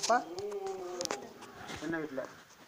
அப்பா என்ன வீட்டில்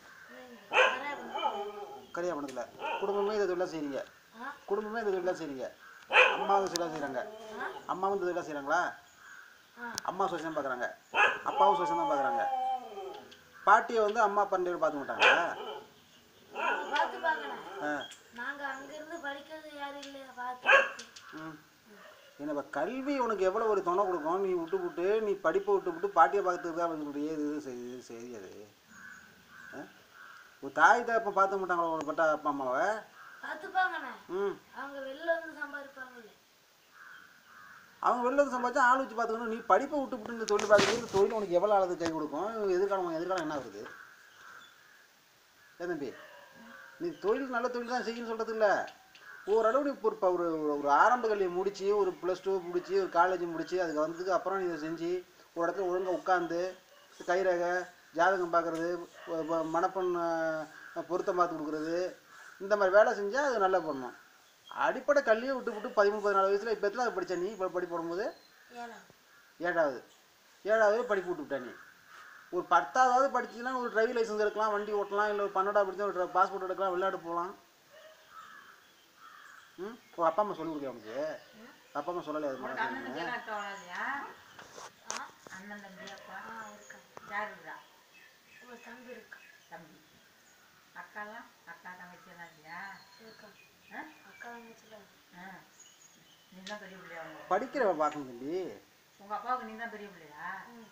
கரியாபணத்தில் குடும்பமே இந்த தொழிலாக செய்கிறீங்க குடும்பமே இந்த தொழிலாக செய்கிறீங்க அம்மாவும் தொழிலாக செய்கிறாங்க அம்மாவும் இந்த தொழிலாக செய்கிறாங்களா அம்மா சோசியம் பார்க்குறாங்க அப்பாவும் சோசியம் தான் பார்க்குறாங்க பாட்டியை வந்து அம்மா பன்னெண்டு பேர் பார்க்க மாட்டாங்களா பார்த்துப்பாங்கண்ணே ஆ நாங்க அங்கிருந்து படிக்கிறது யாரும் இல்லையா பார்த்து ம் என்ன இப்போ கல்வி உனக்கு எவ்வளோ ஒரு துணை கொடுக்கும் நீ விட்டு விட்டு நீ படிப்பை விட்டு விட்டு பாட்டியை பார்த்துட்டு தான் உன்னுடைய இது சரி இது சரி அது ஆ? ஒரு தாய் தகப்பன் பார்த்து மாட்டாங்களா ஒரு பட்டா அப்பா அம்மாவை பார்த்துப்பாங்கண்ணே ம் அவங்க வெளில வந்து சம்பாதிப்பாங்கல்ல அவங்க வெளில வந்து சம்பாதிச்சா ஆள் வச்சு பார்த்துக்கணும் நீ படிப்பை விட்டு விட்டு இந்த தொழில் பார்த்துக்கிட்டு இந்த தொழில் உனக்கு எவ்வளோ அளவு கை கொடுக்கும் எதிர்காலம் எதிர்காலம் என்ன வருது ஏன் தம்பி நீ தொழில் நல்ல தொழில் தான் செய்யணும்னு சொல்கிறது இல்லை ஓரளவு நீ ஒரு இப்போ ஒரு ஒரு ஆரம்ப கல்வியை முடிச்சு ஒரு ப்ளஸ் டூ முடிச்சு ஒரு காலேஜ் முடிச்சு அதுக்கு வந்ததுக்கு அப்புறம் நீ இதை செஞ்சு ஒரு இடத்துல ஒழுங்காக உட்காந்து கைரேகை ஜாதகம் பார்க்குறது மணப்பெண் அஹ், பொருத்தம் பார்த்து கொடுக்குறது இந்த மாதிரி வேலை செஞ்சால் அது நல்லா பண்ணணும் அடிப்படை கல்வியை விட்டு விட்டு பதிமூணு பதினாலு வயசில் இப்போ எத்தனை படிச்ச நீ இப்போ படி போடும்போது ஏன்னா ஏழாவது ஏழாவது படிப்பு விட்டு விட்டா நீ ஒரு பத்தாவது படிச்சுன்னா ஒரு டிரைவிங் லைசன்ஸ் எடுக்கலாம் வண்டி ஓட்டலாம் இல்லை ஒரு பன்னெண்டாவது படிச்சா ஒரு பாஸ்போர்ட் எடுக்கலாம் வெளிநாடு போகலாம் ம் உன் அப்பா அம்மா சொல்லி கொடுக்கல உனக்கு அப்பா அம்மா சொல்லலை அது மாதிரி அண்ணன் தம்பி எல்லாம் அக்கா வராதியா ஆ அண்ணன் தம்பி அப்பா ஆ இருக்காங்க யார் இருக்கா ஒரு தம்பி இருக்கான் தம்பி அக்காலாம் அக்கா தங்கச்சி எல்லாம் இல்லையா இருக்கான் ஆ அக்கா தங்கச்சில ஆ நீ தான் பெரிய பிள்ளையா உங்க படிக்கிறவ பார்க்கணும் தம்பி உங்கள் அப்பாவுக்கு நீ தான் பெரிய பிள்ளையா ம்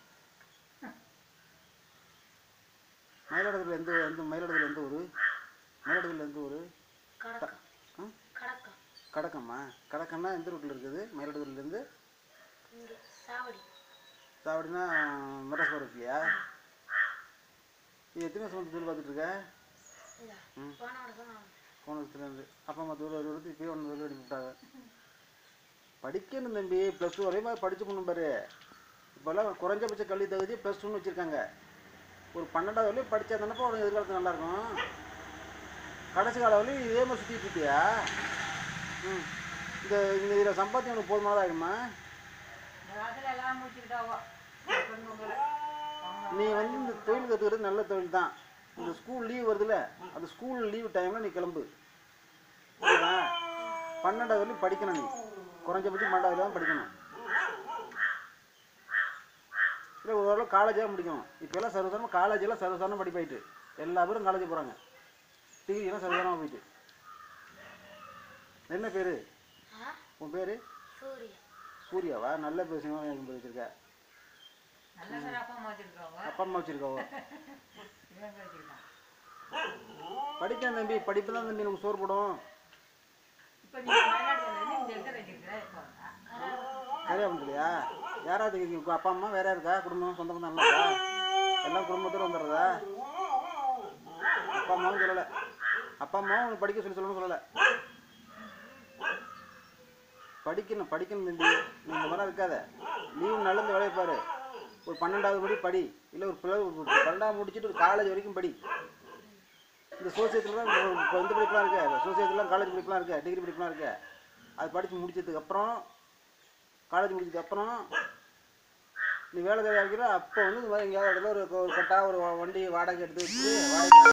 மயிலாடுதுறையில் எந்த எந்த மயிலாடுதுறையில் எந்த ஊர் மயிலாடுதுறையில் எந்த ஊர் கடக்கா ஆ கடக்கா கடக்கம்மா கடக்கம்னா எந்த ரூட்டில் இருக்குது மயிலாடுதுறையிலேருந்து இங்க சாவடி சாவடினா மெட்ராஸ் போகிற இல்லையா நீ எத்தனை வருஷம் வந்து தொழில் பார்த்துட்டு இருக்க இதா ம். போன வருஷம் நான் போன வருஷத்துலேருந்து அப்பா அம்மா தொழில் எடுத்து இப்போயே ஒன்று தொழில் அடிச்சு விட்டாங்க படிக்கணும் தம்பி ப்ளஸ் டூ வரையும் படிச்சு பண்ணும் பாரு இப்போல்லாம் குறைஞ்சபட்ச கல்வி தகுதி ப்ளஸ் டூன்னு வச்சுருக்காங்க ஒரு பன்னெண்டாவது வரையும் படித்தா தானப்பா உனக்கு எதிர்காலத்தில் நல்லாயிருக்கும் கடைசி கால வரையும் இதே மாதிரி சுற்றிட்டு இருப்பியா ம் இந்த இந்த இதில் சம்பாத்தியம் உனக்கு போதுமானதாக ஆகிடுமா இந்த காலத்தில் எல்லாம் முடிச்சுக்கிட்டாவோ பொண்ணுங்களை நீ வந்து இந்த தொழில் கற்றுக்கிறது நல்ல தொழில் தான் இந்த ஸ்கூல் லீவ் வருதுல்ல அந்த ஸ்கூல் லீவ் டைமில் நீ கிளம்பு புரியுதா பன்னெண்டாவது வரையும் படிக்கணும் நீ குறைஞ்சபட்சம் பன்னெண்டாவது தான் படிக்கணும் இல்லை ஓரளவு காலேஜாக முடிக்கணும் இப்போ எல்லாம் சர்வசாரமாக காலேஜெல்லாம் சர்வசாரணம் படிப்பாயிட்டு எல்லா பேரும் காலேஜ் போகிறாங்க டிகிரி எல்லாம் சர்வசாரமாக போயிட்டு என்ன பேர் ஆ உன் பேர் சூர்யா சூர்யாவா நல்ல பேர் சினிமா பேர் வச்சுருக்க நல்ல பேர் அப்பா அம்மா வச்சிருக்கவங்க அப்பா அம்மா வச்சுருக்காவோ இவங்க வச்சிருக்கான் படிக்கணும் தம்பி படிப்பு தான் தம்பி நமக்கு சோறு போடும் இப்போ நீங்கள் மயிலாடுதுறையிலேருந்து இந்த இடத்துல வச்சிருக்கிற இப்போ சரியா பண்ணுறியா யாராவது இங்க உங்க அப்பா அம்மா வேற இருக்கா குடும்பம் சொந்த பந்தம் எல்லாம் இருக்கா எல்லாம் குடும்பத்தோட வந்துடுறதா அப்பா அம்மாவும் சொல்லலை அப்பா அம்மாவும் உனக்கு படிக்க சொல்லி சொல்லணும்னு சொல்லலை படிக்கணும் படிக்கணும் தம்பி நீ இந்த மாதிரி இருக்காத லீவு நல்ல இந்த வேலையை பாரு ஒரு பன்னெண்டாவது படி படி இல்லை ஒரு பிள்ளை ஒரு பன்னெண்டாவது முடிச்சுட்டு ஒரு காலேஜ் வரைக்கும் படி இந்த சோசியத்தில் தான் இப்போ இந்த படிப்புலாம் இருக்கு சோசியத்துலாம் காலேஜ் படிப்புலாம் இருக்கு டிகிரி படிப்புலாம் இருக்கு அது படித்து முடிச்சதுக்கு அப்புறம் காலேஜ் முடிச்சதுக்கு அப்புறம் நீ வேலை தேவை ஆகிற அப்போ வந்து இந்த மாதிரி எங்கேயாவது இடத்துல ஒரு ஒரு கட்டா ஒரு வண்டி வாடகை எடுத்து வச்சு வாடகை